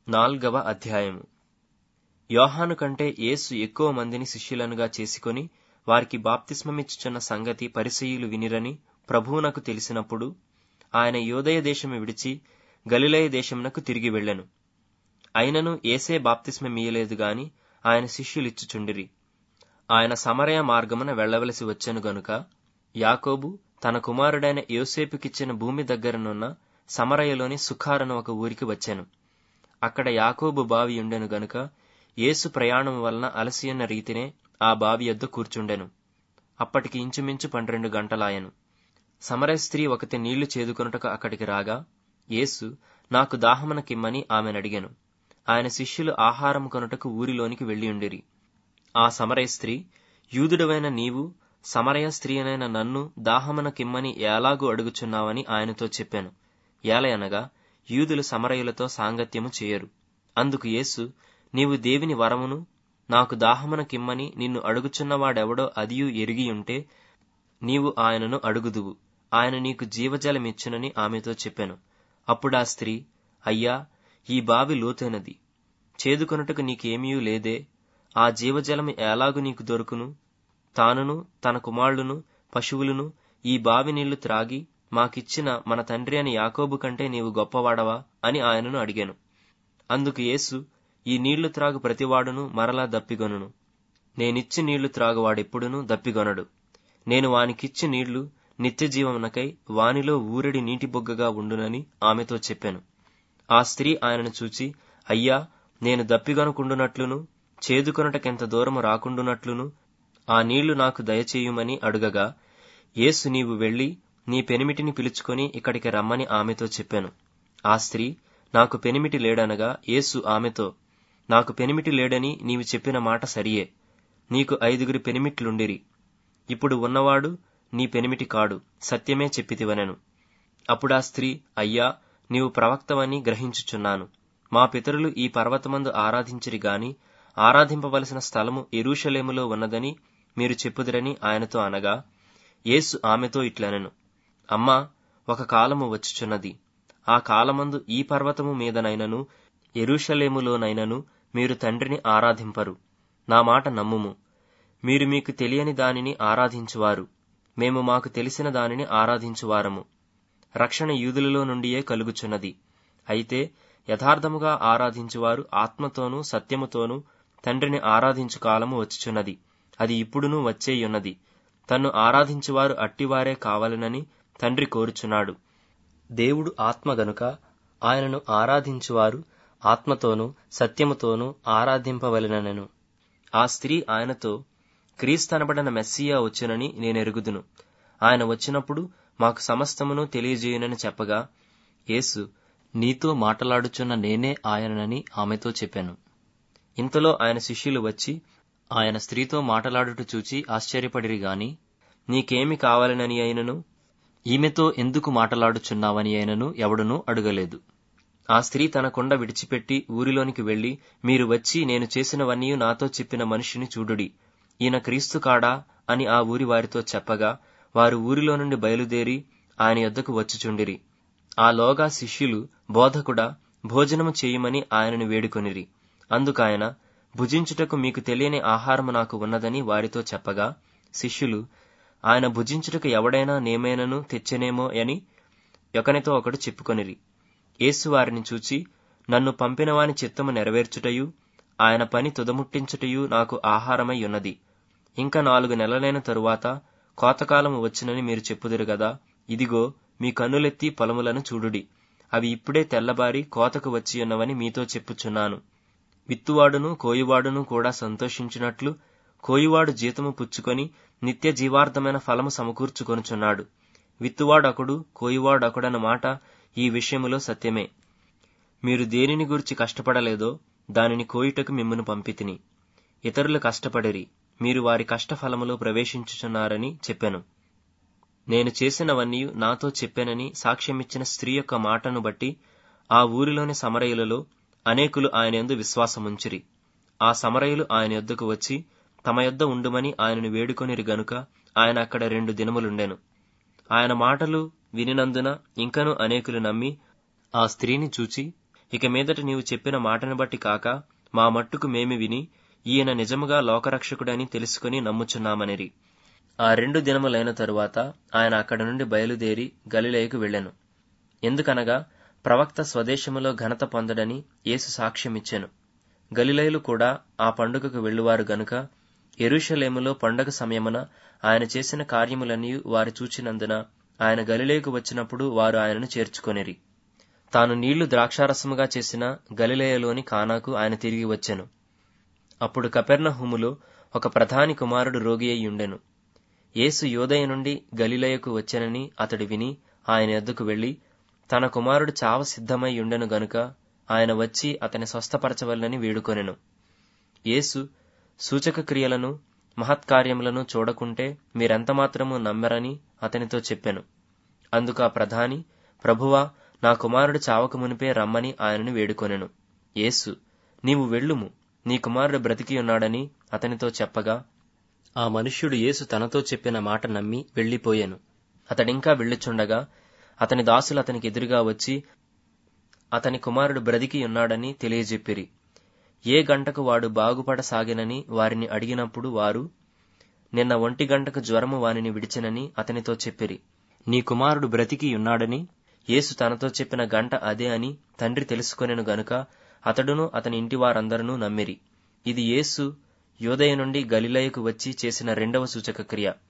నాల్గవ అధ్యాయము యోహాను కంటే యేసు ఎక్కువ మందిని శిష్యులనుగా చేసుకొని వారికి బాప్తిస్మమిచ్చుచున్న సంగతి పరిసయ్యులు వినిరని ప్రభువునకు తెలిసినప్పుడు ఆయన యోదయ దేశము విడిచి గలిలయ దేశమునకు తిరిగి వెళ్ళెను అయినను ఏసే బాప్తిస్మమియ్యలేదు గాని ఆయన శిష్యులిచ్చుచుండిరి ఆయన సమరయ మార్గమున వెళ్లవలసి వచ్చెను గనుక యాకోబు తన కుమారుడైన యోసేపుకిచ్చిన భూమి దగ్గరనున్న సమరయలోని సుఖారను ఒక ఊరికి వచ్చెను అక్కడ యాకోబు బావి ఉండెను గనుక యేసు ప్రయాణం వలన అలసియన్న రీతినే ఆ బావి యొద్ద కూర్చుండెను అప్పటికి ఇంచుమించు పన్నెండు గంటలాయను సమరయ స్త్రీ ఒకటి నీళ్లు చేదుకొనుటకు అక్కడికి రాగా యేసు నాకు దాహమునకిమ్మని ఆమెనడిగెను ఆయన శిష్యులు ఆహారం కొనుటకు ఊరిలోనికి వెళ్ళియుండిరి ఆ సమరయ స్త్రీ యూదుడవైన నీవు సమరయ స్త్రీ అయిన నన్ను దాహమునకిమ్మని ఎలాగూ అడుగుచున్నావని ఆయనతో చెప్పాను ఏలయనగా యూదులు సమరయులతో సాంగత్యము చేయరు అందుకు యేసు నీవు దేవిని వరమును నాకు దాహమునకిమ్మని నిన్ను అడుగుచున్నవాడెవడో అదియు ఎరిగియుంటే నీవు ఆయనను అడుగుదువు ఆయన నీకు జీవజలమిచ్చునని ఆమెతో చెప్పాను అప్పుడా స్త్రీ అయ్యా ఈ బావి లోతైనది చేదుకొనుటకు నీకేమీయూ లేదే ఆ జీవజలము ఎలాగు నీకు దొరుకును తానును తన కుమారులును పశువులను ఈ బావి నీళ్లు త్రాగి మాకిచ్చిన మన తండ్రి అని యాకోబు కంటే నీవు గొప్పవాడవా అని ఆయనను అడిగాను అందుకు యేసు ఈ నీళ్లు త్రాగు ప్రతివాడును మరలా దప్పిగొనును నేనిచ్చి నీళ్లు త్రాగువాడెప్పుడునూ దప్పిగొనడు నేను వానికిచ్చి నీళ్లు నిత్యజీవమునకై వానిలో ఊరడి నీటి బొగ్గగా ఉండునని ఆమెతో చెప్పాను ఆ స్త్రీ ఆయనను చూచి అయ్యా నేను దప్పిగొనకుండునట్లును చేదుకొనుటకెంత దూరము రాకుండునట్లును ఆ నీళ్లు నాకు దయచేయుమని అడుగగా యేసు నీవు వెళ్లి నీ పెనిమిటిని పిలుచుకొని ఇక్కడికి రమ్మని ఆమెతో చెప్పాను ఆ స్త్రీ నాకు పెనిమిటి లేడనగా యేసు ఆమెతో నాకు పెనిమిటి లేడని నీవు చెప్పిన మాట సరియే నీకు ఐదుగురి పెనిమిట్లుండిరి ఇప్పుడు ఉన్నవాడు నీ పెనిమిటి కాడు సత్యమే చెప్పితివనెను అప్పుడా స్త్రీ అయ్యా నీవు ప్రవక్తవని గ్రహించుచున్నాను మా పితరులు ఈ పర్వతమందు ఆరాధించిరి గాని ఆరాధింపవలసిన స్థలము ఎరూషలేములో ఉన్నదని మీరు చెప్పుదురని ఆయనతో అనగా యేసు ఆమెతో ఇట్లనెను అమ్మా ఒక కాలము వచ్చుచున్నది ఆ కాలమందు ఈ పర్వతము మీదనైనను ఎరూషలేములోనైనను మీరు తండ్రిని ఆరాధింపరు నా మాట నమ్ముము మీరు మీకు తెలియని దానిని ఆరాధించువారు మేము మాకు తెలిసిన దానిని ఆరాధించువారము రక్షణ యూదులలో నుండియే కలుగుచున్నది అయితే యథార్థముగా ఆరాధించువారు ఆత్మతోనూ సత్యముతోనూ తండ్రిని ఆరాధించు కాలము వచ్చుచున్నది అది ఇప్పుడునూ వచ్చేయున్నది తన్ను ఆరాధించువారు అట్టివారే కావాలనని తండ్రి కోరుచున్నాడు దేవుడు ఆత్మ గనుక ఆయనను ఆరాధించువారు ఆత్మతోనూ సత్యముతోనూ ఆరాధింపవలెననెను ఆ స్త్రీ ఆయనతో క్రీస్తనబడిన మెస్సియా వచ్చునని నేనెరుగుదును ఆయన వచ్చినప్పుడు మాకు సమస్తమును తెలియజేయునని చెప్పగా యేసు నీతో మాటలాడుచున్న నేనే ఆయననని ఆమెతో చెప్పాను ఇంతలో ఆయన శిష్యులు వచ్చి ఆయన స్త్రీతో మాటలాడుట చూచి ఆశ్చర్యపడిరి గాని నీకేమి కావాలనని అయినను ఈమెతో ఎందుకు మాటలాడుచున్నావని అయినను ఎవడునూ అడుగలేదు ఆ స్త్రీ తన కొండ విడిచిపెట్టి ఊరిలోనికి వెళ్లి మీరు వచ్చి నేను చేసినవన్నీ నాతో చెప్పిన మనిషిని చూడుడి ఈయన క్రీస్తు కాడా అని ఆ ఊరి వారితో చెప్పగా వారు ఊరిలో నుండి బయలుదేరి ఆయన యొద్దకు వచ్చుచుండిరి ఆ లోగా శిష్యులు బోధకుడా భోజనము చేయమని ఆయనను వేడుకొనిరి అందుకాయన భుజించుటకు మీకు తెలియని ఆహారము నాకు ఉన్నదని వారితో చెప్పగా శిష్యులు ఆయన భుజించుటకు ఎవడైనా నేమైనను తెచ్చనేమో అని ఒకనితో ఒకడు చెప్పుకొనిరి యేసు వారిని చూచి నన్ను పంపినవాని చిత్తము నెరవేర్చుటయు ఆయన పని తుదముట్టించుటయు నాకు ఆహారమై ఉన్నది ఇంకా నాలుగు నెలలైన తరువాత కోతకాలము వచ్చినని మీరు చెప్పుదురు గదా ఇదిగో మీ కన్నులెత్తి పొలములను చూడుడి అవి ఇప్పుడే తెల్లబారి కోతకు వచ్చి ఉన్నవని మీతో చెప్పుచున్నాను విత్తువాడును కోయువాడును కూడా సంతోషించినట్లు కోయువాడు జీతము పుచ్చుకొని నిత్య జీవార్థమైన ఫలము సమకూర్చుకొనుచున్నాడు విత్తువాడొకడు కోయువాడొకడన్న మాట ఈ విషయములో సత్యమే మీరు దేనిని గురించి కష్టపడలేదో దానిని కోయుటకు మిమ్మను పంపితిని ఇతరులు కష్టపడిరి మీరు వారి కష్టఫలములో ప్రవేశించుచున్నారని చెప్పాను నేను చేసినవన్నీ నాతో చెప్పానని సాక్ష్యమిచ్చిన స్త్రీ యొక్క మాటను బట్టి ఆ ఊరిలోని సమరయులలో అనేకులు ఆయన యందు విశ్వాసముంచిరి ఆ సమరయులు ఆయన యొద్దకు వచ్చి తమ యొద్ద ఉండుమని ఆయనను వేడుకొనిరి గనుక ఆయన అక్కడ రెండు దినములుండెను ఆయన మాటలు వినినందున ఇంకను అనేకులు నమ్మి ఆ స్త్రీని చూచి ఇక మీదట నీవు చెప్పిన మాటను బట్టి కాక మా మట్టుకు మేమి విని ఈయన నిజముగా లోకరక్షకుడని తెలుసుకుని నమ్ముచున్నామనిరి ఆ రెండు దినములైన తరువాత ఆయన అక్కడ నుండి బయలుదేరి గలిలయకు వెళ్ళెను ఎందుకనగా ప్రవక్త స్వదేశములో ఘనత పొందడని యేసు సాక్ష్యమిచ్చెను గలిలయులు కూడా ఆ పండుగకు వెళ్ళువారు గనుక ఎరుషలేములో పండగ సమయమున ఆయన చేసిన కార్యములన్నీ వారు చూచినందున ఆయన గలిలేకు వచ్చినప్పుడు వారు ఆయనను చేర్చుకొనిరి తాను నీళ్లు ద్రాక్షారసముగా చేసిన గలిలయలోని కానాకు ఆయన తిరిగి వచ్చెను అప్పుడు కపెర్నహుములో ఒక ప్రధాని కుమారుడు రోగి అయి ఉండెను యేసు యోదయ నుండి గలిలయకు వచ్చెనని అతడు విని ఆయన ఎద్దుకు వెళ్లి తన కుమారుడు చావ సిద్ధమై ఉండెను గనుక ఆయన వచ్చి అతని స్వస్థపరచవలనని వేడుకొనెను యేసు సూచక క్రియలను మహత్కార్యములను చూడకుంటే మీరెంతమాత్రము నమ్మెరని అతనితో చెప్పెను అందుకు ఆ ప్రధాని ప్రభువా నా కుమారుడు చావక మునిపే రమ్మని ఆయనను వేడుకొనెను యేసు నీవు వెళ్ళుము నీ కుమారుడు బ్రతికి ఉన్నాడని అతనితో చెప్పగా ఆ మనుష్యుడు యేసు తనతో చెప్పిన మాట నమ్మి వెళ్లిపోయాను అతడింకా వెళ్ళుచుండగా అతని దాసులు అతనికి ఎదురుగా వచ్చి అతని కుమారుడు బ్రతికి ఉన్నాడని తెలియజెప్పిరి ఏ గంటకు వాడు బాగుపడసాగినని వారిని అడిగినప్పుడు వారు నిన్న ఒంటి గంటకు జ్వరము వానిని విడిచినని అతనితో చెప్పిరి నీ కుమారుడు బ్రతికి ఉన్నాడని యేసు తనతో చెప్పిన గంట అదే అని తండ్రి తెలుసుకొనెను గనుక అతడును అతని ఇంటి వారందరూ నమ్మిరి ఇది యేసు యోదయ నుండి గలిలయకు వచ్చి చేసిన రెండవ సూచక క్రియ